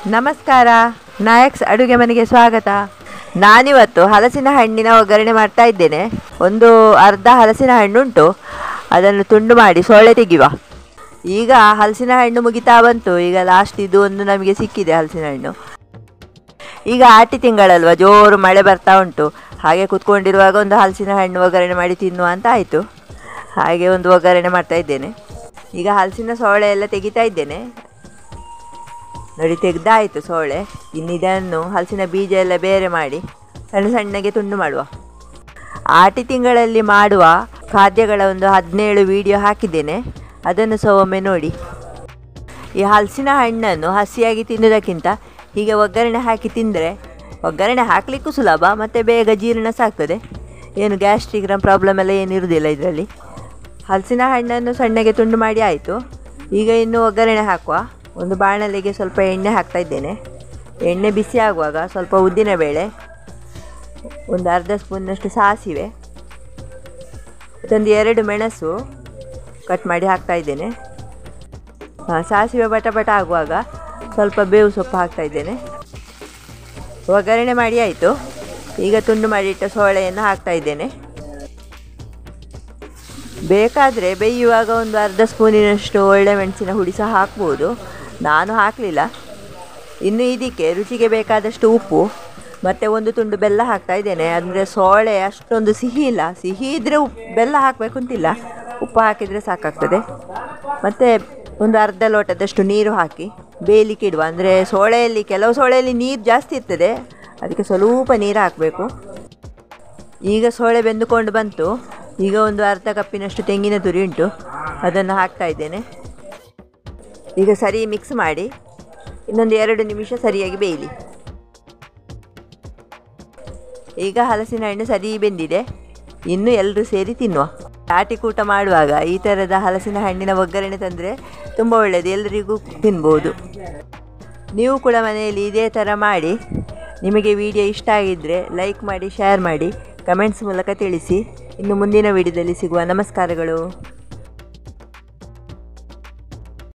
ನಮಸ್ಕಾರ ನಾಯಕ್ಸ್ ಅಡುಗೆ ಮನೆಗೆ ಸ್ವಾಗತ ನಾನಿವತ್ತು ಹಲಸಿನ ಹಣ್ಣಿನ ಒಗ್ಗರಣೆ ಮಾಡ್ತಾ ಇದ್ದೇನೆ ಒಂದು ಅರ್ಧ ಹಲಸಿನ ಹಣ್ಣುಂಟು ಅದನ್ನು ತುಂಡು ಮಾಡಿ ಸೊಳ್ಳೆ ತೆಗಿವ ಈಗ ಹಲಸಿನ ಹಣ್ಣು ಮುಗಿತಾ ಬಂತು ಈಗ ಲಾಸ್ಟ್ ಇದು ಒಂದು ನಮಗೆ ಸಿಕ್ಕಿದೆ ಹಲಸಿನ ಹಣ್ಣು ಈಗ ಆಟಿ ತಿಂಗಳಲ್ವ ಜೋರು ಮಳೆ ಬರ್ತಾ ಉಂಟು ಹಾಗೆ ಕುತ್ಕೊಂಡಿರುವಾಗ ಒಂದು ಹಲಸಿನ ಹಣ್ಣು ಒಗ್ಗರಣೆ ಮಾಡಿ ತಿನ್ನುವ ಅಂತ ಆಯಿತು ಹಾಗೆ ಒಂದು ಒಗ್ಗರಣೆ ಮಾಡ್ತಾ ಇದ್ದೇನೆ ಈಗ ಹಲಸಿನ ಸೊಳ್ಳೆ ಎಲ್ಲ ತೆಗಿತಾ ಇದ್ದೇನೆ ನೋಡಿ ತೆಗ್ದಾಯಿತು ಸೋಳೆ ಇನ್ನು ಇದನ್ನು ಹಲಸಿನ ಬೀಜ ಎಲ್ಲ ಬೇರೆ ಮಾಡಿ ಸಣ್ಣ ಸಣ್ಣಗೆ ತುಂಡು ಮಾಡುವ ಆಟಿ ತಿಂಗಳಲ್ಲಿ ಮಾಡುವ ಖಾದ್ಯಗಳ ಒಂದು ಹದಿನೇಳು ವಿಡಿಯೋ ಹಾಕಿದ್ದೇನೆ ಅದನ್ನು ಸಹ ಒಮ್ಮೆ ನೋಡಿ ಈ ಹಲಸಿನ ಹಣ್ಣನ್ನು ಹಸಿಯಾಗಿ ತಿನ್ನೋದಕ್ಕಿಂತ ಹೀಗೆ ಒಗ್ಗರಣೆ ಹಾಕಿ ತಿಂದರೆ ಒಗ್ಗರಣೆ ಹಾಕಲಿಕ್ಕೂ ಸುಲಭ ಮತ್ತು ಬೇಗ ಜೀರ್ಣ ಸಾಗ್ತದೆ ಏನು ಗ್ಯಾಸ್ಟ್ರಿಕ್ ಪ್ರಾಬ್ಲಮ್ ಎಲ್ಲ ಏನು ಇರುವುದಿಲ್ಲ ಇದರಲ್ಲಿ ಹಲಸಿನ ಹಣ್ಣನ್ನು ಸಣ್ಣಗೆ ತುಂಡು ಮಾಡಿ ಆಯಿತು ಈಗ ಇನ್ನು ಒಗ್ಗರಣೆ ಹಾಕುವ ಒಂದು ಬಾಣಲೆಗೆ ಸ್ವಲ್ಪ ಎಣ್ಣೆ ಹಾಕ್ತಾ ಇದ್ದೇನೆ ಎಣ್ಣೆ ಬಿಸಿ ಆಗುವಾಗ ಸ್ವಲ್ಪ ಉದ್ದಿನಬೇಳೆ ಒಂದು ಅರ್ಧ ಸ್ಪೂನ್ನಷ್ಟು ಸಾಸಿವೆ ಮತ್ತೊಂದು ಎರಡು ಮೆಣಸು ಕಟ್ ಮಾಡಿ ಹಾಕ್ತಾ ಇದ್ದೇನೆ ಹಾಂ ಸಾಸಿವೆ ಬಟ ಬಟ ಆಗುವಾಗ ಸ್ವಲ್ಪ ಬೇವು ಸೊಪ್ಪು ಹಾಕ್ತಾ ಇದ್ದೇನೆ ಒಗ್ಗರಣೆ ಮಾಡಿ ಆಯಿತು ಈಗ ತುಂಡು ಮಾಡಿಟ್ಟ ಸೋಳೆಯನ್ನು ಹಾಕ್ತಾ ಇದ್ದೇನೆ ಬೇಕಾದರೆ ಬೇಯುವಾಗ ಒಂದು ಅರ್ಧ ಸ್ಪೂನಿನಷ್ಟು ಒಳ್ಳೆ ಮೆಣಸಿನ ಹುಡಿ ಸಹ ಹಾಕ್ಬೋದು ನಾನು ಹಾಕಲಿಲ್ಲ ಇನ್ನು ಇದಕ್ಕೆ ರುಚಿಗೆ ಬೇಕಾದಷ್ಟು ಉಪ್ಪು ಮತ್ತು ಒಂದು ತುಂಡು ಬೆಲ್ಲ ಹಾಕ್ತಾ ಇದ್ದೇನೆ ಅಂದರೆ ಸೋಳೆ ಅಷ್ಟೊಂದು ಸಿಹಿ ಇಲ್ಲ ಸಿಹಿ ಇದ್ದರೆ ಉಪ್ಪು ಬೆಲ್ಲ ಹಾಕಬೇಕು ಅಂತಿಲ್ಲ ಉಪ್ಪು ಹಾಕಿದರೆ ಸಾಕಾಗ್ತದೆ ಮತ್ತು ಒಂದು ಅರ್ಧ ಲೋಟದಷ್ಟು ನೀರು ಹಾಕಿ ಬೇಯಲಿಕ್ಕೆ ಇಡುವ ಅಂದರೆ ಸೋಳೆಯಲ್ಲಿ ಕೆಲವು ಸೋಳೆಯಲ್ಲಿ ನೀರು ಜಾಸ್ತಿ ಇರ್ತದೆ ಅದಕ್ಕೆ ಸ್ವಲ್ಪ ನೀರು ಹಾಕಬೇಕು ಈಗ ಸೋಳೆ ಬೆಂದುಕೊಂಡು ಬಂತು ಈಗ ಒಂದು ಅರ್ಧ ಕಪ್ಪಿನಷ್ಟು ತೆಂಗಿನ ತುರಿ ಉಂಟು ಅದನ್ನು ಹಾಕ್ತಾ ಇದ್ದೇನೆ ಈಗ ಸರಿ ಮಿಕ್ಸ್ ಮಾಡಿ ಇನ್ನೊಂದು ಎರಡು ನಿಮಿಷ ಸರಿಯಾಗಿ ಬೇಯಲಿ ಈಗ ಹಲಸಿನ ಹಣ್ಣು ಸರಿ ಬೆಂದಿದೆ ಇನ್ನು ಎಲ್ಲರೂ ಸೇರಿ ತಿನ್ನುವ ಆಟಿಕೂಟ ಮಾಡುವಾಗ ಈ ಥರದ ಹಲಸಿನ ಹಣ್ಣಿನ ಒಗ್ಗರಣೆ ತಂದರೆ ತುಂಬ ಒಳ್ಳೆಯದು ಎಲ್ಲರಿಗೂ ತಿನ್ಬೋದು ನೀವು ಕೂಡ ಮನೆಯಲ್ಲಿ ಇದೇ ಥರ ಮಾಡಿ ನಿಮಗೆ ವಿಡಿಯೋ ಇಷ್ಟ ಆಗಿದ್ದರೆ ಲೈಕ್ ಮಾಡಿ ಶೇರ್ ಮಾಡಿ ಕಮೆಂಟ್ಸ್ ಮೂಲಕ ತಿಳಿಸಿ ಇನ್ನು ಮುಂದಿನ ವಿಡಿಯೋದಲ್ಲಿ ಸಿಗುವ ನಮಸ್ಕಾರಗಳು